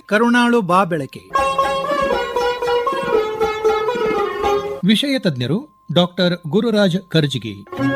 ಕರುಣಾಳು ಬಾ ಬೆಳಕೆ ವಿಷಯ ತಜ್ಞರು ಡಾಕ್ಟರ್ ಗುರುರಾಜ್ ಕರ್ಜಿಗಿ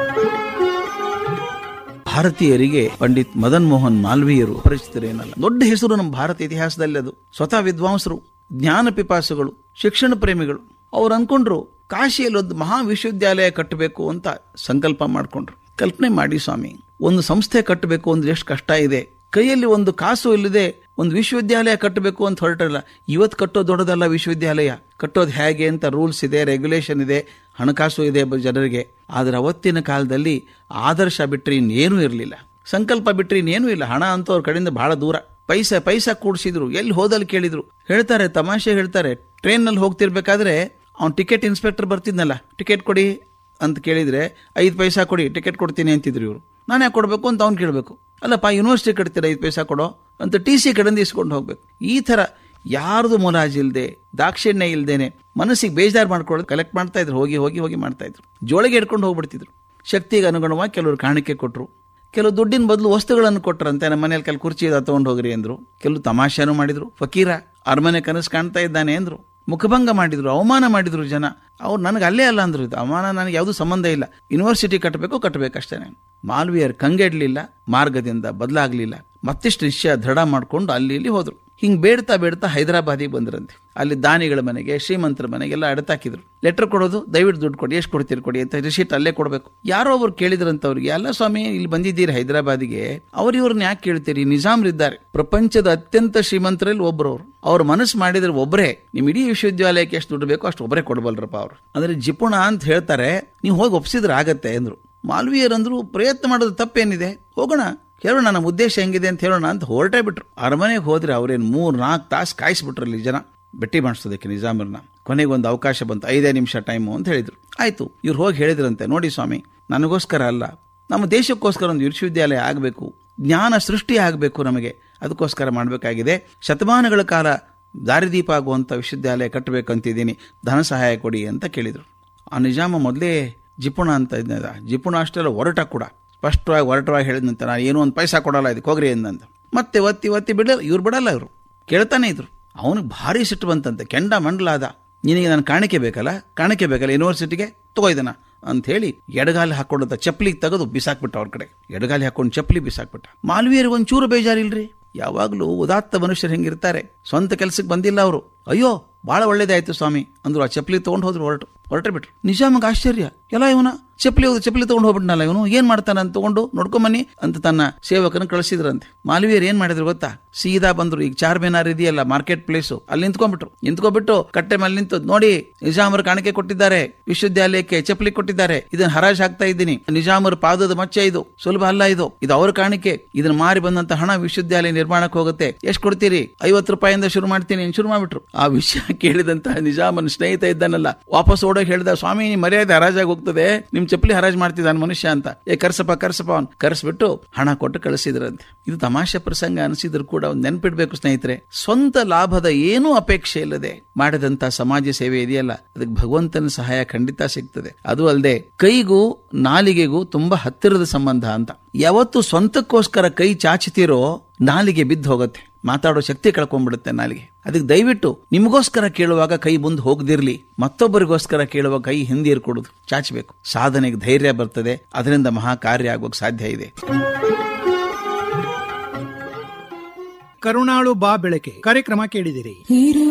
ಭಾರತೀಯರಿಗೆ ಪಂಡಿತ್ ಮದನ್ ಮೋಹನ್ ಮಾಲ್ವೀಯರು ಪರಿಚಿತರೇನಲ್ಲ ದೊಡ್ಡ ಹೆಸರು ನಮ್ಮ ಭಾರತ ಇತಿಹಾಸದಲ್ಲಿ ಅದು ಸ್ವತಃ ವಿದ್ವಾಂಸರು ಜ್ಞಾನ ಪಿಪಾಸುಗಳು ಶಿಕ್ಷಣ ಪ್ರೇಮಿಗಳು ಅವ್ರು ಅನ್ಕೊಂಡ್ರು ಕಾಶಿಯಲ್ಲಿ ಒಂದು ಮಹಾ ವಿಶ್ವವಿದ್ಯಾಲಯ ಕಟ್ಟಬೇಕು ಅಂತ ಸಂಕಲ್ಪ ಮಾಡ್ಕೊಂಡ್ರು ಕಲ್ಪನೆ ಮಾಡಿ ಸ್ವಾಮಿ ಒಂದು ಸಂಸ್ಥೆ ಕಟ್ಟಬೇಕು ಅಂದ್ರೆ ಎಷ್ಟು ಕಷ್ಟ ಇದೆ ಕೈಯಲ್ಲಿ ಒಂದು ಕಾಸು ಇಲ್ಲದೆ ಒಂದು ವಿಶ್ವವಿದ್ಯಾಲಯ ಕಟ್ಟಬೇಕು ಅಂತ ಹೊರಟಲ್ಲ ಇವತ್ತು ಕಟ್ಟೋದು ದೊಡ್ಡದಲ್ಲ ವಿಶ್ವವಿದ್ಯಾಲಯ ಕಟ್ಟೋದು ಹೇಗೆ ಅಂತ ರೂಲ್ಸ್ ಇದೆ ರೆಗ್ಯುಲೇಷನ್ ಇದೆ ಹಣಕಾಸು ಇದೆ ಬ- ಜನರಿಗೆ ಆದರೆ ಅವತ್ತಿನ ಕಾಲದಲ್ಲಿ ಆದರ್ಶ ಬಿಟ್ಟರೆ ಇನ್ನೇನೂ ಇರಲಿಲ್ಲ ಸಂಕಲ್ಪ ಬಿಟ್ಟರೆ ಇನ್ನೇನೂ ಇಲ್ಲ ಹಣ ಅಂತೂ ಅವ್ರ ಕಡೆಯಿಂದ ಬಹಳ ದೂರ ಪೈಸಾ ಪೈಸಾ ಕೂಡಿಸಿದ್ರು ಎಲ್ಲಿ ಹೋದಲ್ಲಿ ಕೇಳಿದ್ರು ಹೇಳ್ತಾರೆ ತಮಾಷೆ ಹೇಳ್ತಾರೆ ಟ್ರೈನ್ನಲ್ಲಿ ಹೋಗ್ತಿರ್ಬೇಕಾದ್ರೆ ಅವ್ನು ಟಿಕೆಟ್ ಇನ್ಸ್ಪೆಕ್ಟರ್ ಬರ್ತಿದ್ನಲ್ಲ ಟಿಕೆಟ್ ಕೊಡಿ ಅಂತ ಕೇಳಿದ್ರೆ ಐದು ಪೈಸಾ ಕೊಡಿ ಟಿಕೆಟ್ ಕೊಡ್ತೀನಿ ಅಂತಿದ್ರು ಇವರು ನಾನು ಯಾಕೆ ಕೊಡಬೇಕು ಅಂತ ಅವ್ನು ಕೇಳಬೇಕು ಅಲ್ಲಪ್ಪ ಯೂನಿವರ್ಸಿಟಿ ಕಟ್ತೀರ ಐದು ಪೈಸಾ ಕೊಡೋ ಅಂತ ಟಿ ಸಿ ಕಡೆಯಿಂದ ಇಸ್ಕೊಂಡು ಹೋಗ್ಬೇಕು ಈ ಥರ ಯಾರ್ದು ಮುಲಾಜ್ ಇಲ್ಲದೆ ದಾಕ್ಷಿಣ್ಯ ಇಲ್ದೇನೆ ಮನಸ್ಸಿಗೆ ಬೇಜಾರು ಮಾಡ್ಕೊಳ್ಳೋದು ಕಲೆಕ್ಟ್ ಮಾಡ್ತಾ ಇದ್ರು ಹೋಗಿ ಹೋಗಿ ಹೋಗಿ ಮಾಡ್ತಾ ಇದ್ರು ಜೋಳಿಗೆ ಹಿಡ್ಕೊಂಡು ಹೋಗ್ಬಿಡ್ತಿದ್ರು ಶಕ್ತಿಗೆ ಅನುಗುಣವಾಗಿ ಕೆಲವರು ಕಾಣಿಕೆ ಕೊಟ್ಟರು ಕೆಲವು ದುಡ್ಡಿನ ಬದಲು ವಸ್ತುಗಳನ್ನು ಕೊಟ್ಟರಂತೆ ನಮ್ಮ ಮನೇಲಿ ಕೆಲವು ಕುರ್ಚಿ ಇದಾವೆ ತಗೊಂಡು ಹೋಗ್ರಿ ಅಂದ್ರು ಕೆಲವು ತಮಾಷೆನೂ ಮಾಡಿದ್ರು ಫಕೀರ ಅರಮನೆ ಕನಸು ಕಾಣ್ತಾ ಇದ್ದಾನೆ ಅಂದ್ರು ಮುಖಭಂಗ ಮಾಡಿದ್ರು ಅವಮಾನ ಮಾಡಿದ್ರು ಜನ ಅವ್ರು ನನಗೆ ಅಲ್ಲೇ ಅಲ್ಲ ಅಂದ್ರು ಇದು ಅವಮಾನ ನನಗೆ ಯಾವುದೂ ಸಂಬಂಧ ಇಲ್ಲ ಯೂನಿವರ್ಸಿಟಿ ಕಟ್ಟಬೇಕು ಕಟ್ಟಬೇಕಷ್ಟೇನೆ ಮಾಲ್ವಿಯರ್ ಕಂಗೆಡ್ಲಿಲ್ಲ ಮಾರ್ಗದಿಂದ ಬದಲಾಗ್ಲಿಲ್ಲ ಮತ್ತಿಷ್ಟು ನಿಶ್ಚಯ ದೃಢ ಮಾಡ್ಕೊಂಡು ಅಲ್ಲಿ ಇಲ್ಲಿ ಹೋದ್ರು ಹಿಂಗ್ ಬೇಡ್ತಾ ಬೇಡ್ತಾ ಹೈದರಾಬಾದಿಗೆ ಬಂದ್ರಂತೆ ಅಲ್ಲಿ ದಾನಿಗಳ ಮನೆಗೆ ಶ್ರೀಮಂತರ ಮನೆಗೆಲ್ಲ ಅಡತಾಕಿದ್ರು ಲೆಟರ್ ಕೊಡೋದು ದಯವಿಟ್ಟು ದುಡ್ಡು ಕೊಡಿ ಎಷ್ಟು ಕೊಡ್ತೀರಿ ಕೊಡಿ ಅಂತ ರಿಸೀಟ್ ಅಲ್ಲೇ ಕೊಡಬೇಕು ಯಾರೋ ಒಬ್ರು ಕೇಳಿದ್ರಂತ ಅವ್ರಿಗೆ ಅಲ್ಲ ಸ್ವಾಮಿ ಇಲ್ಲಿ ಬಂದಿದ್ದೀರಿ ಹೈದರಾಬಾದಿಗೆ ಅವ್ರು ಇವ್ರನ್ನ ಯಾಕೆ ಕೇಳ್ತೀರಿ ನಿಜಾಮ್ರಿದ್ದಾರೆ ಪ್ರಪಂಚದ ಅತ್ಯಂತ ಶ್ರೀಮಂತರಲ್ಲಿ ಒಬ್ರು ಅವ್ರು ಅವ್ರ ಮನಸ್ಸು ಮಾಡಿದ್ರೆ ಒಬ್ಬರೇ ನಿಮ್ ಇಡೀ ವಿಶ್ವವಿದ್ಯಾಲಯಕ್ಕೆ ಎಷ್ಟು ದುಡ್ಡು ಬೇಕೋ ಅಷ್ಟು ಒಬ್ಬರೇ ಕೊಡಬಲ್ರಪ್ಪ ಅವ್ರು ಅಂದ್ರೆ ಜಿಪುಣ ಅಂತ ಹೇಳ್ತಾರೆ ನೀವು ಹೋಗಿ ಒಪ್ಸಿದ್ರೆ ಆಗತ್ತೆ ಅಂದ್ರು ಮಾಲ್ವೀಯರ್ ಅಂದ್ರು ಪ್ರಯತ್ನ ಮಾಡೋದು ತಪ್ಪೇನಿದೆ ಹೋಗೋಣ ಹೇಳೋಣ ನಮ್ಮ ಉದ್ದೇಶ ಹೆಂಗಿದೆ ಅಂತ ಹೇಳೋಣ ಅಂತ ಹೊರಟೇ ಬಿಟ್ರು ಅರಮನೆಗೆ ಹೋದ್ರೆ ಅವ್ರೇನು ಮೂರ್ ನಾಲ್ಕು ತಾಸು ಕಾಯಿಸ್ಬಿಟ್ರಲ್ಲಿ ಜನ ಭೇಟಿ ಮಾಡಿಸೋದಕ್ಕೆ ನಿಜಾಮರ್ನ ಕೊನೆಗೆ ಒಂದು ಅವಕಾಶ ಬಂತು ಐದೇ ನಿಮಿಷ ಟೈಮು ಅಂತ ಹೇಳಿದ್ರು ಆಯ್ತು ಇವ್ರು ಹೋಗಿ ಹೇಳಿದ್ರಂತೆ ನೋಡಿ ಸ್ವಾಮಿ ನನಗೋಸ್ಕರ ಅಲ್ಲ ನಮ್ಮ ದೇಶಕ್ಕೋಸ್ಕರ ಒಂದು ವಿಶ್ವವಿದ್ಯಾಲಯ ಆಗಬೇಕು ಜ್ಞಾನ ಸೃಷ್ಟಿ ಆಗಬೇಕು ನಮಗೆ ಅದಕ್ಕೋಸ್ಕರ ಮಾಡಬೇಕಾಗಿದೆ ಶತಮಾನಗಳ ಕಾಲ ದಾರಿದೀಪ ಆಗುವಂಥ ವಿಶ್ವವಿದ್ಯಾಲಯ ಕಟ್ಟಬೇಕಂತಿದ್ದೀನಿ ಧನ ಸಹಾಯ ಕೊಡಿ ಅಂತ ಕೇಳಿದರು ಆ ನಿಜಾಮ ಮೊದಲೇ ಜಿಪುಣ ಅಂತ ಇದ್ದ ಜಿಪುಣ ಅಷ್ಟೆಲ್ಲ ಹೊರಟ ಕೂಡ ಸ್ಪಷ್ಟವಾಗಿ ಹೊರಟವಾಗಿ ಹೇಳಿದಂತೆ ನಾನು ಏನೋ ಒಂದು ಪೈಸಾ ಕೊಡಲ್ಲ ಇದಕ್ಕೆ ಹೋಗ್ರಿ ಎಂದಂತ ಮತ್ತೆ ಒತ್ತಿ ಒತ್ತಿ ಬಿಡಲ್ಲ ಇವ್ರು ಬಿಡಲ್ಲ ಇವರು ಕೇಳ್ತಾನೆ ಇದ್ರು ಅವನಿಗೆ ಭಾರಿ ಸಿಟ್ಟು ಬಂತಂತೆ ಕೆಂಡ ಮಂಡಲ ಆದ ನಿನಗೆ ನಾನು ಕಾಣಿಕೆ ಬೇಕಲ್ಲ ಕಾಣಿಕೆ ಬೇಕಲ್ಲ ಯೂನಿವರ್ಸಿಟಿಗೆ ತಗೋ ಇದನ್ನ ಅಂತ ಹೇಳಿ ಎಡಗಾಲಿ ಹಾಕೊಂಡಂತ ಚಪ್ಪಲಿಗೆ ತೆಗೆದು ಬಿಸಾಕ್ಬಿಟ್ಟ ಅವ್ರ ಕಡೆ ಎಡಗಾಲಿ ಹಾಕೊಂಡು ಚಪ್ಪಲಿ ಬಿಸಾಕ್ಬಿಟ್ಟ ಮಾಲ್ವೀಯರಿಗೆ ಒಂಚೂರು ಬೇಜಾರಿಲ್ರಿ ಯಾವಾಗಲೂ ಉದಾತ್ತ ಮನುಷ್ಯರು ಹೆಂಗಿರ್ತಾರೆ ಸ್ವಂತ ಕೆಲಸಕ್ಕೆ ಬಂದಿಲ್ಲ ಅವರು ಅಯ್ಯೋ ಬಹಳ ಒಳ್ಳೇದಾಯ್ತು ಸ್ವಾಮಿ ಅಂದ್ರು ಆ ಚಪ್ಪಲಿ ತಗೊಂಡು ಹೋದ್ರು ಹೊರಟು ಹೊರಟೆ ಬಿಟ್ರು ನಿಜಾಮಗ ಆಶ್ಚರ್ಯ ಎಲ್ಲ ಇವನ ಚಪ್ಪಲಿ ಹೋದ ಚಪ್ಪಲಿ ತಗೊಂಡು ಹೋಗ್ಬಿಟ್ನಲ್ಲ ಇವನು ಏನ್ ಮಾಡ್ತಾನೆ ಅಂತ ತಗೊಂಡು ನೋಡ್ಕೊಂಬನ್ನಿ ಅಂತ ತನ್ನ ಸೇವಕನ ಕಳಿಸಿದ್ರಂತೆ ಮಾಲ್ವೀಯರ್ ಏನ್ ಮಾಡಿದ್ರು ಗೊತ್ತಾ ಸೀದಾ ಬಂದ್ರು ಈಗ ಚಾರ್ ಮಿನಾರ್ ಇದೆಯಲ್ಲ ಮಾರ್ಕೆಟ್ ಪ್ಲೇಸು ಅಲ್ಲಿ ನಿಂತ್ಕೊಂಡ್ಬಿಟ್ರು ನಿಂತ್ಕೊಂಡ್ಬಿಟ್ಟು ಕಟ್ಟೆ ಮೇಲೆ ನಿಂತು ನೋಡಿ ನಿಜಾಮರು ಕಾಣಿಕೆ ಕೊಟ್ಟಿದ್ದಾರೆ ವಿಶ್ವವಿದ್ಯಾಲಯಕ್ಕೆ ಚಪ್ಪಲಿ ಕೊಟ್ಟಿದ್ದಾರೆ ಇದನ್ನ ಹರಾಜ್ ಹಾಕ್ತಾ ಇದ್ದೀನಿ ನಿಜಾಮರ ಪಾದದ ಮಚ್ಚೆ ಇದು ಸುಲಭ ಅಲ್ಲ ಇದು ಇದು ಅವ್ರ ಕಾಣಿಕೆ ಇದನ್ನ ಮಾರಿ ಬಂದಂತ ಹಣ ವಿಶ್ವವಿದ್ಯಾಲಯ ನಿರ್ಮಾಣಕ್ಕೆ ಹೋಗುತ್ತೆ ಎಷ್ಟು ಕೊಡ್ತೀರಿ ಐವತ್ತು ರೂಪಾಯಿಂದ ಶುರು ಮಾಡ್ತೀನಿ ಅಂತ ಶುರು ಮಾಡ್ಬಿಟ್ರು ಆ ವಿಷಯ ಕೇಳಿದಂತ ನಿಜಾಮನ ಸ್ನೇಹಿತ ಇದ್ದಾನಲ್ಲ ವಾಪಸ್ ಓಡೋಗಿ ಹೇಳ್ದ ಸ್ವಾಮಿ ನಿಮ್ ಮರ್ಯಾದೆ ಹರಾಜಾಗಿ ಹೋಗ್ತದೆ ನಿಮ್ ಚಪ್ಪಲಿ ಹರಾಜ್ ಮಾಡ್ತಿದ್ದಾನ ಮನುಷ್ಯ ಅಂತ ಏ ಕರ್ಸಪ್ಪ ಕರ್ಸಪ್ಪ ಅವ್ನ್ ಕರ್ಸ್ಬಿಟ್ಟು ಹಣ ಕೊಟ್ಟು ಕಳಿಸಿದ್ರಂತೆ ಇದು ತಮಾಷೆ ಪ್ರಸಂಗ ಅನಿಸಿದ್ರು ಕೂಡ ಒಂದ್ ನೆನ್ಪಿಡ್ಬೇಕು ಸ್ನೇಹಿತರೆ ಸ್ವಂತ ಲಾಭದ ಏನೂ ಅಪೇಕ್ಷೆ ಇಲ್ಲದೆ ಮಾಡಿದಂತ ಸಮಾಜ ಸೇವೆ ಇದೆಯಲ್ಲ ಅದಕ್ಕೆ ಭಗವಂತನ ಸಹಾಯ ಖಂಡಿತ ಸಿಗ್ತದೆ ಅದು ಅಲ್ಲದೆ ಕೈಗೂ ನಾಲಿಗೆಗೂ ತುಂಬಾ ಹತ್ತಿರದ ಸಂಬಂಧ ಅಂತ ಯಾವತ್ತು ಸ್ವಂತಕ್ಕೋಸ್ಕರ ಕೈ ಚಾಚುತ್ತೀರೋ ನಾಲಿಗೆ ಬಿದ್ದು ಹೋಗುತ್ತೆ ಮಾತಾಡೋ ಶಕ್ತಿ ಕಳ್ಕೊಂಡ್ಬಿಡುತ್ತೆ ನಾಲಿಗೆ ಅದಕ್ಕೆ ದಯವಿಟ್ಟು ನಿಮಗೋಸ್ಕರ ಕೇಳುವಾಗ ಕೈ ಮುಂದೆ ಹೋಗದಿರ್ಲಿ ಮತ್ತೊಬ್ಬರಿಗೋಸ್ಕರ ಕೇಳುವ ಕೈ ಹಿಂದೆ ಕೊಡುದು ಚಾಚಬೇಕು ಸಾಧನೆಗೆ ಧೈರ್ಯ ಬರ್ತದೆ ಅದರಿಂದ ಮಹಾ ಕಾರ್ಯ ಆಗೋಕ್ ಸಾಧ್ಯ ಇದೆ ಕರುಣಾಳು ಬಾ ಬೆಳಕೆ ಕಾರ್ಯಕ್ರಮ ಕೇಳಿದಿರಿ